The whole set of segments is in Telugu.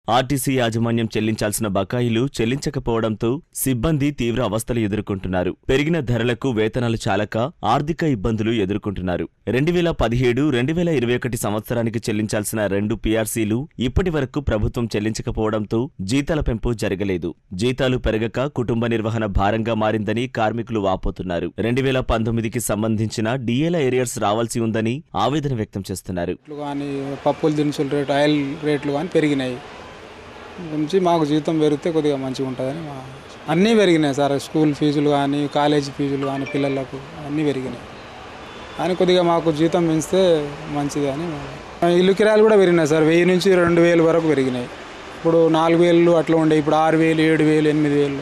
ఆర్టీసీ యాజమాన్యం చెల్లించాల్సిన బకాయిలు చెల్లించకపోవడంతో సిబ్బంది తీవ్ర అవస్థలు ఎదుర్కొంటున్నారు పెరిగిన ధరలకు వేతనాలు చాలక ఆర్థిక ఇబ్బందులు ఎదుర్కొంటున్నారు రెండు వేల పదిహేడు రెండు వేల ఇరవై ఒకటి సంవత్సరానికి చెల్లించాల్సిన రెండు పీఆర్సీలు ఇప్పటి వరకు ప్రభుత్వం చెల్లించకపోవడంతో జీతాల పెంపు జరగలేదు జీతాలు పెరగక కుటుంబ నిర్వహణ భారంగా మారిందని కార్మికులు వాపోతున్నారు రెండు వేల పంతొమ్మిదికి సంబంధించిన డిఏల ఏరియర్స్ రావాల్సి ఉందని ఆవేదన వ్యక్తం చేస్తున్నారు రేట్లు కానీ పప్పుల దినుసుల రేటు ఆయిల్ రేట్లు కానీ పెరిగినాయి గురించి మాకు జీతం పెరిగితే కొద్దిగా మంచిగా ఉంటుందని మా అన్నీ పెరిగినాయి సార్ స్కూల్ ఫీజులు కానీ కాలేజీ ఫీజులు కానీ పిల్లలకు అన్నీ పెరిగినాయి కానీ కొద్దిగా మాకు జీతం పెంచితే మంచిది అని మా- ఇల్లు కిరాయిలు కూడా పెరిగినాయి సార్ వెయ్యి నుంచి రెండు వేలు వరకు పెరిగినాయి ఇప్పుడు నాలుగు వేలు అట్లా ఉండే ఇప్పుడు ఆరు వేలు ఏడు వేలు ఎనిమిది వేలు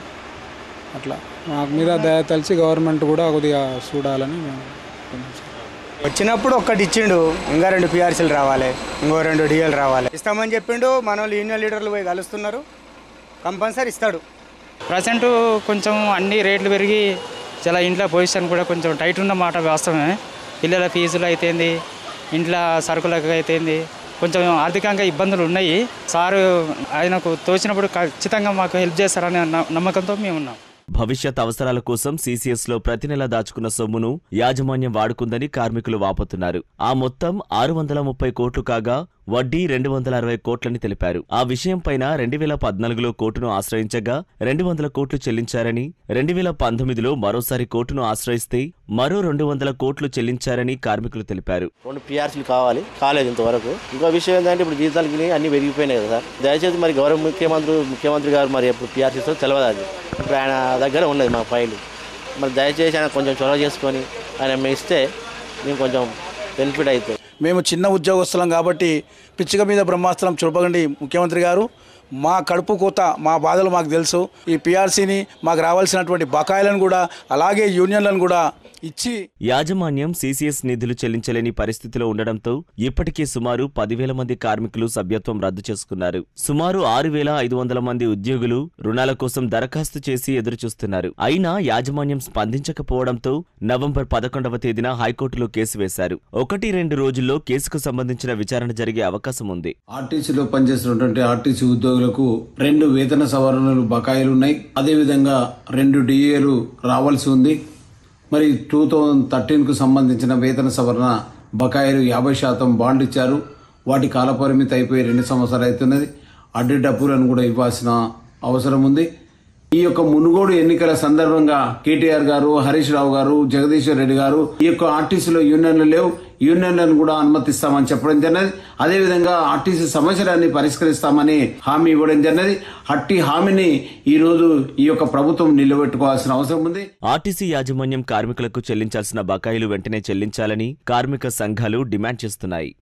అట్లా మాకు మీద దయ తలిచి గవర్నమెంట్ కూడా కొద్దిగా చూడాలని మేము అనుకుంటున్నాం సార్. వచ్చినప్పుడు ఒక్కటి ఇచ్చిండు ఇంకా రెండు పిఆర్సీలు రావాలి ఇంకో రెండు డిఎల్ రావాలి ఇస్తామని చెప్పిండు మన వాళ్ళు యూనియన్ లీడర్లు పోయి కలుస్తున్నారు కంపల్సరీ ఇస్తాడు ప్రజెంట్ కొంచెం అన్ని రేట్లు పెరిగి చాలా ఇంట్లో పొజిషన్ కూడా కొంచెం టైట్ ఉన్న మాట వాస్తవమే పిల్లల ఫీజులు అయితేంది ఇంట్లో సరుకులకు అయితేంది కొంచెం ఆర్థికంగా ఇబ్బందులు ఉన్నాయి సారు ఆయనకు తోచినప్పుడు ఖచ్చితంగా మాకు హెల్ప్ చేస్తారనే న- నమ్మకంతో మేము ఉన్నాం భవిష్యత్ అవసరాల కోసం సీసీఎస్ లో ప్రతి నెల దాచుకున్న సొమ్మును యాజమాన్యం వాడుకుందని కార్మికులు వాపోతున్నారు ఆ మొత్తం ఆరు వందల ముప్పై కోట్లు కాగా వడ్డీ రెండు వందల అరవై కోట్లని తెలిపారు ఆ విషయంపైన రెండు వేల పద్నాలుగులో కోర్టును ఆశ్రయించగా రెండు వందల కోట్లు చెల్లించారని రెండు వేల పంతొమ్మిదిలో మరోసారి కోర్టును ఆశ్రయిస్తే మరో రెండు వందల కోట్లు చెల్లించారని కార్మికులు తెలిపారు రెండు పిఆర్సీలు కావాలి కాలేదు ఇంతవరకు ఇంకో విషయం ఏంటంటే ఇప్పుడు జీతాలు గిని అన్ని పెరిగిపోయినాయి కదా సార్ దయచేసి మరి గౌరవ ముఖ్యమంత్రి ముఖ్యమంత్రి గారు మరి ఎప్పుడు పిఆర్సీ ఇస్తారో తెలియదు అది ఇప్పుడు ఆయన దగ్గర ఉన్నది మా ఫైలు మరి దయచేసి ఆయన కొంచెం చొరవ చేసుకొని ఆయన మేము ఇస్తే మేము కొంచెం బెనిఫిట్ అవుతుంది మేము చిన్న ఉద్యోగస్తులం కాబట్టి పిచ్చిక మీద బ్రహ్మాస్త్రం చూపకండి ముఖ్యమంత్రి గారు మా కడుపు కోత మా బాధలు మాకు తెలుసు ఈ పిఆర్సీని మాకు రావాల్సినటువంటి బకాయిలను కూడా అలాగే యూనియన్లను కూడా ఇచ్చి యాజమాన్యం సీసీఎస్ నిధులు చెల్లించలేని పరిస్థితిలో ఉండడంతో ఇప్పటికే సుమారు పదివేల మంది కార్మికులు సభ్యత్వం రద్దు చేసుకున్నారు సుమారు ఆరు వేల ఐదు వందల మంది ఉద్యోగులు రుణాల కోసం దరఖాస్తు చేసి ఎదురుచూస్తున్నారు అయినా యాజమాన్యం స్పందించకపోవడంతో నవంబర్ పదకొండవ తేదీన హైకోర్టులో కేసు వేశారు ఒకటి రెండు రోజుల్లో కేసుకు సంబంధించిన విచారణ జరిగే అవకాశం ఉంది ఆర్టీసీలో పనిచేస్తున్నటువంటి ఆర్టీసీ ఉద్యోగులకు రెండు వేతన సవరణలు బకాయిలు ఉన్నాయి అదేవిధంగా రెండు డిఏలు రావాల్సి ఉంది మరి టూ థౌజండ్ థర్టీన్కు సంబంధించిన వేతన సవరణ బకాయిలు యాభై శాతం బాండ్ ఇచ్చారు వాటి కాలపరిమితి అయిపోయి రెండు సంవత్సరాలు అవుతున్నది అడ్డు డబ్బులను కూడా ఇవ్వాల్సిన అవసరం ఉంది ఈ యొక్క మునుగోడు ఎన్నికల సందర్భంగా కేటీఆర్ గారు హరీష్ రావు గారు జగదీశ్వర్ రెడ్డి గారు ఈ యొక్క ఆర్టీసీలో యూనియన్లు లేవు యూనియన్లను కూడా అనుమతిస్తామని చెప్పడం జరిగినది అదేవిధంగా ఆర్టీసీ సమస్యలన్నీ పరిష్కరిస్తామని హామీ ఇవ్వడం జరిగినది అట్టి హామీని ఈ రోజు ఈ యొక్క ప్రభుత్వం నిలబెట్టుకోవాల్సిన అవసరం ఉంది ఆర్టీసీ యాజమాన్యం కార్మికులకు చెల్లించాల్సిన బకాయిలు వెంటనే చెల్లించాలని కార్మిక సంఘాలు డిమాండ్ చేస్తున్నాయి